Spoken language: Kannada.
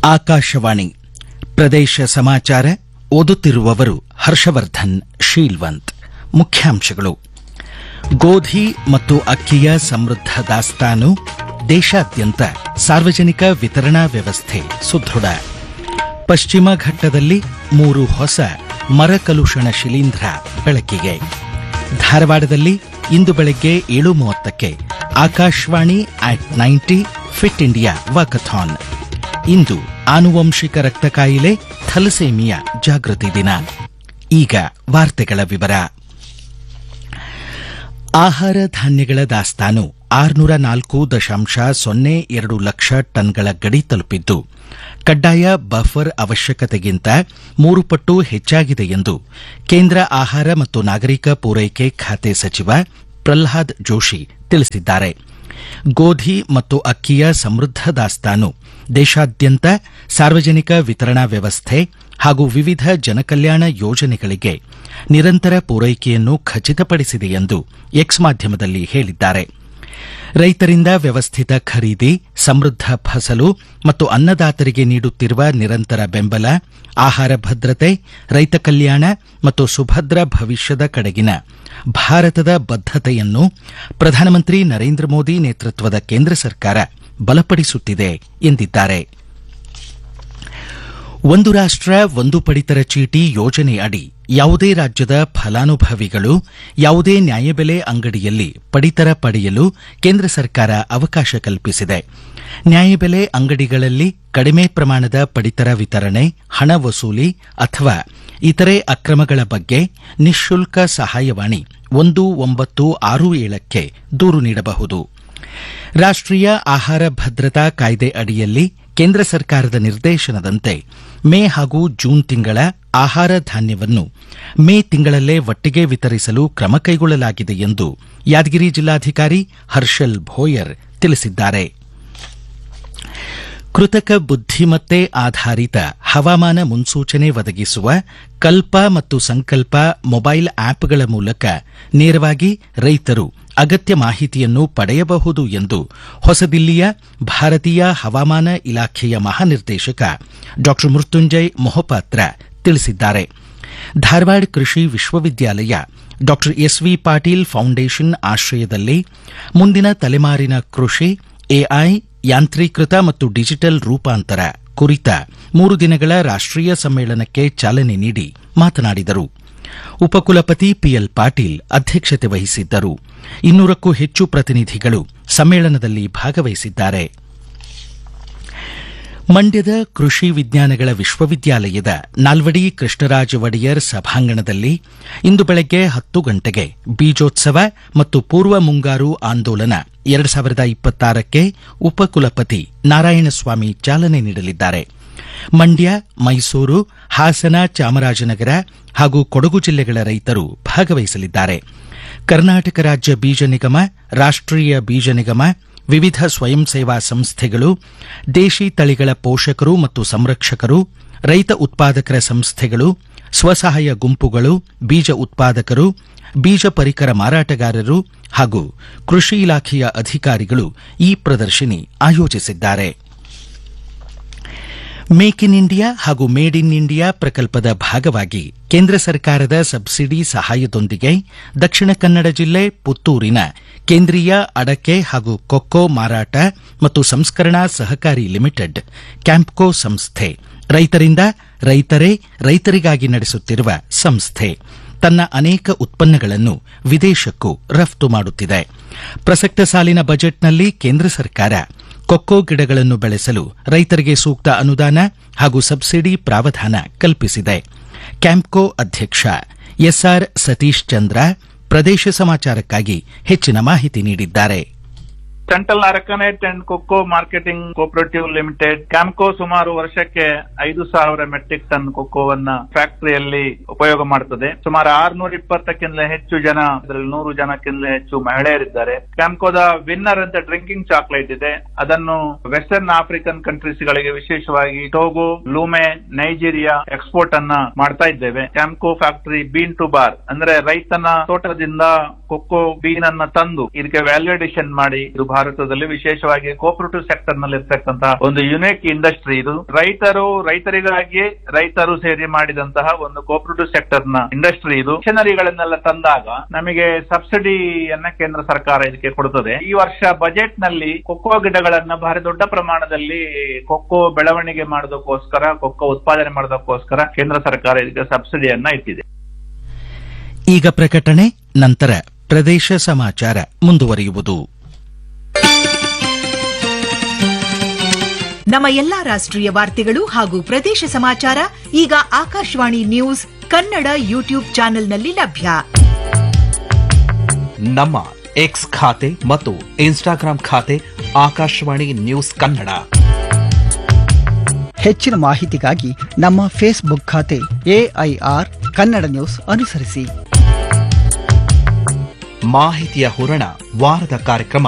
ಆಕಾಶವಾಣಿ ಪ್ರದೇಶ ಸಮಾಚಾರ ಓದುತ್ತಿರುವವರು ಹರ್ಷವರ್ಧನ್ ಶೀಲ್ವಂತ್ ಮುಖ್ಯಾಂಶಗಳು ಗೋಧಿ ಮತ್ತು ಅಕ್ಕಿಯ ಸಮೃದ್ಧ ದಾಸ್ತಾನು ದೇಶಾದ್ಯಂತ ಸಾರ್ವಜನಿಕ ವಿತರಣಾ ವ್ಯವಸ್ಥೆ ಸುದೃಢ ಪಶ್ಚಿಮ ಘಟ್ಟದಲ್ಲಿ ಮೂರು ಹೊಸ ಮರಕಲುಷಣ ಶಿಲೀಂಧ್ರ ಬೆಳಕಿಗೆ ಧಾರವಾಡದಲ್ಲಿ ಇಂದು ಬೆಳಗ್ಗೆ ಏಳು ಮೂವತ್ತಕ್ಕೆ Akashvani at ninety fit India walkathon ಇಂದು ಆನುವಂಶಿಕ ರಕ್ತ ಕಾಯಿಲೆ ಥಲಸೇಮಿಯಾ ಜಾಗೃತಿ ದಿನ ಈಗ ವಾರ್ತೆಗಳ ವಿವರ ಆಹಾರ ಧಾನ್ಯಗಳ ದಾಸ್ತಾನು ಆರುನೂರ ನಾಲ್ಕು ದಶಾಂಶ ಸೊನ್ನೆ ಎರಡು ಲಕ್ಷ ಟನ್ಗಳ ಗಡಿ ತಲುಪಿದ್ದು ಕಡ್ಡಾಯ ಬಫರ್ ಅವಶ್ಯಕತೆಗಿಂತ ಮೂರು ಪಟ್ಟು ಹೆಚ್ಚಾಗಿದೆ ಎಂದು ಕೇಂದ್ರ ಆಹಾರ ಮತ್ತು ನಾಗರಿಕ ಪೂರೈಕೆ ಖಾತೆ ಸಚಿವ ಪ್ರಲ್ಹಾದ್ ಜೋಶಿ ತಿಳಿಸಿದ್ದಾರೆ ಗೋಧಿ ಮತ್ತು ಅಕ್ಕಿಯ ಸಮೃದ್ಧ ದಾಸ್ತಾನು ದೇಶಾದ್ಯಂತ ಸಾರ್ವಜನಿಕ ವಿತರಣಾ ವ್ಯವಸ್ಥೆ ಹಾಗೂ ವಿವಿಧ ಜನಕಲ್ಯಾಣ ಯೋಜನೆಗಳಿಗೆ ನಿರಂತರ ಪೂರೈಕೆಯನ್ನು ಖಚಿತಪಡಿಸಿದೆ ಎಂದು ಎಕ್ಸ್ ಮಾಧ್ಯಮದಲ್ಲಿ ಹೇಳಿದ್ದಾರೆ ರೈತರಿಂದ ವ್ಯವಸ್ಥಿತ ಖರೀದಿ ಸಮೃದ್ಧ ಫಸಲು ಮತ್ತು ಅನ್ನದಾತರಿಗೆ ನೀಡುತ್ತಿರುವ ನಿರಂತರ ಬೆಂಬಲ ಆಹಾರ ಭದ್ರತೆ ರೈತ ಕಲ್ಯಾಣ ಮತ್ತು ಸುಭದ್ರ ಭವಿಷ್ಯದ ಕಡೆಗಿನ ಭಾರತದ ಬದ್ಧತೆಯನ್ನು ಪ್ರಧಾನಮಂತ್ರಿ ನರೇಂದ್ರ ಮೋದಿ ನೇತೃತ್ವದ ಕೇಂದ್ರ ಸರ್ಕಾರ ಬಲಪಡಿಸುತ್ತಿದೆ ಎಂದಿದ್ದಾರೆ ಒಂದು ರಾಷ್ಟ ಒಂದು ಪಡಿತರ ಚೀಟಿ ಯೋಜನೆ ಅಡಿ ಯಾವುದೇ ರಾಜ್ಯದ ಫಲಾನುಭವಿಗಳು ಯಾವುದೇ ನ್ಯಾಯಬೆಲೆ ಅಂಗಡಿಯಲ್ಲಿ ಪಡಿತರ ಪಡೆಯಲು ಕೇಂದ್ರ ಸರ್ಕಾರ ಅವಕಾಶ ಕಲ್ಪಿಸಿದೆ ನ್ಯಾಯಬೆಲೆ ಅಂಗಡಿಗಳಲ್ಲಿ ಕಡಿಮೆ ಪ್ರಮಾಣದ ಪಡಿತರ ವಿತರಣೆ ಹಣ ವಸೂಲಿ ಅಥವಾ ಇತರೆ ಅಕ್ರಮಗಳ ಬಗ್ಗೆ ನಿಶುಲ್ಕ ಸಹಾಯವಾಣಿ ಒಂದು ಒಂಬತ್ತು ಆರು ಏಳಕ್ಕೆ ದೂರು ನೀಡಬಹುದು ರಾಷ್ಟೀಯ ಆಹಾರ ಭದ್ರತಾ ಕಾಯ್ದೆ ಅಡಿಯಲ್ಲಿ ಕೇಂದ್ರ ಸರ್ಕಾರದ ನಿರ್ದೇಶನದಂತೆ ಮೇ ಹಾಗೂ ಜೂನ್ ತಿಂಗಳ ಆಹಾರ ಧಾನ್ಯವನ್ನು ಮೇ ತಿಂಗಳಲ್ಲೇ ಒಟ್ಟಿಗೆ ವಿತರಿಸಲು ಕ್ರಮ ಕೈಗೊಳ್ಳಲಾಗಿದೆ ಎಂದು ಯಾದಗಿರಿ ಜಿಲ್ಲಾಧಿಕಾರಿ ಹರ್ಷಲ್ ಭೋಯರ್ ತಿಳಿಸಿದ್ದಾರೆ ಕೃತಕ ಬುದ್ದಿಮತ್ತೆ ಆಧಾರಿತ ಹವಾಮಾನ ಮುನ್ಸೂಚನೆ ಒದಗಿಸುವ ಕಲ್ಪ ಮತ್ತು ಸಂಕಲ್ಪ ಮೊಬೈಲ್ ಆಪ್ಗಳ ಮೂಲಕ ನೇರವಾಗಿ ರೈತರು ಅಗತ್ಯ ಮಾಹಿತಿಯನ್ನು ಪಡೆಯಬಹುದು ಎಂದು ಹೊಸದಿಲ್ಲಿಯ ಭಾರತೀಯ ಹವಾಮಾನ ಇಲಾಖೆಯ ಮಹಾನಿರ್ದೇಶಕ ಡಾ ಮೃತ್ಯುಂಜಯ್ ಮೊಹಪಾತ್ರ ತಿಳಿಸಿದ್ದಾರೆ ಧಾರವಾಡ ಕೃಷಿ ವಿಶ್ವವಿದ್ಯಾಲಯ ಡಾ ಎಸ್ವಿ ಪಾಟೀಲ್ ಫೌಂಡೇಶನ್ ಆಶ್ರಯದಲ್ಲಿ ಮುಂದಿನ ತಲೆಮಾರಿನ ಕೃಷಿ ಎಐ ಯಾಂತ್ರೀಕೃತ ಮತ್ತು ಡಿಜಿಟಲ್ ರೂಪಾಂತರ ಕುರಿತ ಮೂರು ದಿನಗಳ ರಾಷ್ಟೀಯ ಸಮ್ಮೇಳನಕ್ಕೆ ಚಾಲನೆ ನೀಡಿ ಮಾತನಾಡಿದರು ಉಪಕುಲಪತಿ ಪಿಎಲ್ ಪಾಟೀಲ್ ಅಧ್ಯಕ್ಷತೆ ವಹಿಸಿದ್ದರು ಇನ್ನೂರಕ್ಕೂ ಹೆಚ್ಚು ಪ್ರತಿನಿಧಿಗಳು ಸಮ್ಮೇಳನದಲ್ಲಿ ಭಾಗವಹಿಸಿದ್ದಾರೆ ಮಂಡ್ಯದ ಕೃಷಿ ವಿಜ್ಞಾನಗಳ ವಿಶ್ವವಿದ್ಯಾಲಯದ ನಾಲ್ವಡಿ ಕೃಷ್ಣರಾಜ ಒಡೆಯರ್ ಸಭಾಂಗಣದಲ್ಲಿ ಇಂದು ಬೆಳಗ್ಗೆ ಹತ್ತು ಗಂಟೆಗೆ ಬೀಜೋತ್ಸವ ಮತ್ತು ಪೂರ್ವ ಮುಂಗಾರು ಆಂದೋಲನ ಎರಡು ಸಾವಿರದ ಇಪ್ಪತ್ತಾರಕ್ಕೆ ಉಪಕುಲಪತಿ ನಾರಾಯಣಸ್ವಾಮಿ ಚಾಲನೆ ನೀಡಲಿದ್ದಾರೆ ಮಂಡ್ಯ ಮೈಸೂರು ಹಾಸನ ಚಾಮರಾಜನಗರ ಹಾಗೂ ಕೊಡಗು ಜಿಲ್ಲೆಗಳ ರೈತರು ಭಾಗವಹಿಸಲಿದ್ದಾರೆ ಕರ್ನಾಟಕ ರಾಜ್ಯ ಬೀಜ ನಿಗಮ ರಾಷ್ಟೀಯ ಬೀಜ ನಿಗಮ ವಿವಿಧ ಸ್ವಯಂ ಸೇವಾ ಸಂಸ್ಥೆಗಳು ದೇಶಿ ತಳಿಗಳ ಪೋಷಕರು ಮತ್ತು ಸಂರಕ್ಷಕರು ರೈತ ಉತ್ಪಾದಕರ ಸಂಸ್ಥೆಗಳು ಸ್ವಸಹಾಯ ಗುಂಪುಗಳು ಬೀಜ ಉತ್ಪಾದಕರು ಬೀಜ ಪರಿಕರ ಮಾರಾಟಗಾರರು ಹಾಗೂ ಕೃಷಿ ಇಲಾಖೆಯ ಅಧಿಕಾರಿಗಳು ಈ ಪ್ರದರ್ಶನಿ ಆಯೋಜಿಸಿದ್ದಾರೆ ಮೇಕ್ ಇನ್ ಇಂಡಿಯಾ ಹಾಗೂ ಮೇಡ್ ಇನ್ ಇಂಡಿಯಾ ಪ್ರಕಲ್ಪದ ಭಾಗವಾಗಿ ಕೇಂದ್ರ ಸರ್ಕಾರದ ಸಬ್ಸಿಡಿ ಸಹಾಯದೊಂದಿಗೆ ದಕ್ಷಿಣ ಕನ್ನಡ ಜಿಲ್ಲೆ ಪುತ್ತೂರಿನ ಕೇಂದ್ರೀಯ ಅಡಕೆ ಹಾಗೂ ಕೊಕ್ಕೋ ಮಾರಾಟ ಮತ್ತು ಸಂಸ್ಕರಣಾ ಸಹಕಾರಿ ಲಿಮಿಟೆಡ್ ಕ್ಯಾಂಪ್ಕೋ ಸಂಸ್ಥೆ ರೈತರಿಂದ ರೈತರೇ ರೈತರಿಗಾಗಿ ನಡೆಸುತ್ತಿರುವ ಸಂಸ್ಥೆ ತನ್ನ ಅನೇಕ ಉತ್ಪನ್ನಗಳನ್ನು ವಿದೇಶಕ್ಕೂ ರಫ್ತು ಮಾಡುತ್ತಿದೆ ಪ್ರಸಕ್ತ ಸಾಲಿನ ಬಜೆಟ್ನಲ್ಲಿ ಕೇಂದ್ರ ಸರ್ಕಾರ ಕೊಕ್ಕೋ ಗಿಡಗಳನ್ನು ಬೆಳೆಸಲು ರೈತರಿಗೆ ಸೂಕ್ತ ಅನುದಾನ ಹಾಗೂ ಸಬ್ಸಿಡಿ ಪ್ರಾವಧಾನ ಕಲ್ಪಿಸಿದೆ ಕ್ಯಾಂಪ್ಕೋ ಅಧ್ಯಕ್ಷ ಎಸ್ಆರ್ ಸತೀಶ್ ಚಂದ್ರ ಪ್ರದೇಶ ಸಮಾಚಾರಕ್ಕಾಗಿ ಹೆಚ್ಚಿನ ಮಾಹಿತಿ ನೀಡಿದ್ದಾರೆ central arecanut and cocoa marketing cooperative limited Campco ಸುಮಾರು ವರ್ಷಕ್ಕೆ ಐದು ಸಾವಿರ ಮೆಟ್ರಿಕ್ ಟನ್ ಕೊಕ್ಕೋವನ್ನ ಫ್ಯಾಕ್ಟರಿಯಲ್ಲಿ ಉಪಯೋಗ ಮಾಡುತ್ತದೆ ಸುಮಾರು ಆರ್ನೂರ ಇಪ್ಪತ್ತಕ್ಕಿಂತ ಹೆಚ್ಚು ಜನ ಅದರಲ್ಲಿ ನೂರು ಜನಕ್ಕಿಂತ ಹೆಚ್ಚು ಮಹಿಳೆಯರಿದ್ದಾರೆ ಕ್ಯಾಂಪ್ಕೋದ ವಿನ್ನರ್ ಅಂತ ಡ್ರಿಂಕಿಂಗ್ ಚಾಕ್ಲೇಟ್ ಇದೆ ಅದನ್ನು ವೆಸ್ಟರ್ನ್ ಆಫ್ರಿಕನ್ ಕಂಟ್ರೀಸ್ ಗಳಿಗೆ ವಿಶೇಷವಾಗಿ ಟೋಗೋ ಲೂಮೆ ನೈಜೀರಿಯಾ ಎಕ್ಸ್ಪೋರ್ಟ್ ಅನ್ನ ಮಾಡ್ತಾ ಇದ್ದೇವೆ Campco factory bean to bar ಅಂದ್ರೆ ರೈತನ ತೋಟದಿಂದ ಕೊಕ್ಕೋ ಬೀನ್ ಅನ್ನ ತಂದು ಇದಕ್ಕೆ ವ್ಯಾಲ್ಯೂಡೇಷನ್ ಮಾಡಿ ಇದು ಭಾರತದಲ್ಲಿ ವಿಶೇಷವಾಗಿ ಕೋಪರೇಟಿವ್ ಸೆಕ್ಟರ್ ನಲ್ಲಿ ಇರ್ತಕ್ಕಂತಹ ಒಂದು ಯುನಿಕ್ ಇಂಡಸ್ಟ್ರಿ ಇದು ರೈತರು ರೈತರಿಗಾಗಿ ರೈತರು ಸೇರಿ ಮಾಡಿದಂತಹ ಒಂದು ಕೋಪರೇಟಿವ್ ಸೆಕ್ಟರ್ ನ ಇಂಡಸ್ಟ್ರಿ ಇದು ಮಿಷನರಿಗಳನ್ನೆಲ್ಲ ತಂದಾಗ ನಮಗೆ ಸಬ್ಸಿಡಿಯನ್ನ ಕೇಂದ್ರ ಸರ್ಕಾರ ಇದಕ್ಕೆ ಕೊಡುತ್ತದೆ ಈ ವರ್ಷ ಬಜೆಟ್ ನಲ್ಲಿ ಕೊಕ್ಕೋ ಗಿಡಗಳನ್ನ ಭಾರಿ ದೊಡ್ಡ ಪ್ರಮಾಣದಲ್ಲಿ ಕೊಕ್ಕೋ ಬೆಳವಣಿಗೆ ಮಾಡೋದಕ್ಕೋಸ್ಕರ ಕೊಕ್ಕೋ ಉತ್ಪಾದನೆ ಮಾಡೋದಕ್ಕೋಸ್ಕರ ಕೇಂದ್ರ ಸರ್ಕಾರ ಇದಕ್ಕೆ ಸಬ್ಸಿಡಿಯನ್ನ ಇಟ್ಟಿದೆ ಈಗ ಪ್ರಕಟಣೆ ನಂತರ ಪ್ರದೇಶ ಸಮಾಚಾರ ಮುಂದುವರಿಯುವುದು ನಮ್ಮ ಎಲ್ಲಾ ರಾಷ್ಟ್ರೀಯ ವಾರ್ತೆಗಳು ಹಾಗೂ ಪ್ರದೇಶ ಸಮಾಚಾರ ಈಗ ಆಕಾಶವಾಣಿ ನ್ಯೂಸ್ ಕನ್ನಡ ಯೂಟ್ಯೂಬ್ ಚಾನೆಲ್ನಲ್ಲಿ ಲಭ್ಯ ನಮ್ಮ ಎಕ್ಸ್ ಖಾತೆ ಮತ್ತು ಇನ್ಸ್ಟಾಗ್ರಾಂ ಖಾತೆ ಆಕಾಶವಾಣಿ ನ್ಯೂಸ್ ಕನ್ನಡ ಹೆಚ್ಚಿನ ಮಾಹಿತಿಗಾಗಿ ನಮ್ಮ ಫೇಸ್ಬುಕ್ ಖಾತೆ ಎಐಆರ್ ಕನ್ನಡ ನ್ಯೂಸ್ ಅನುಸರಿಸಿ ಮಾಹಿತಿಯ ಹೂರಣ ವಾರದ ಕಾರ್ಯಕ್ರಮ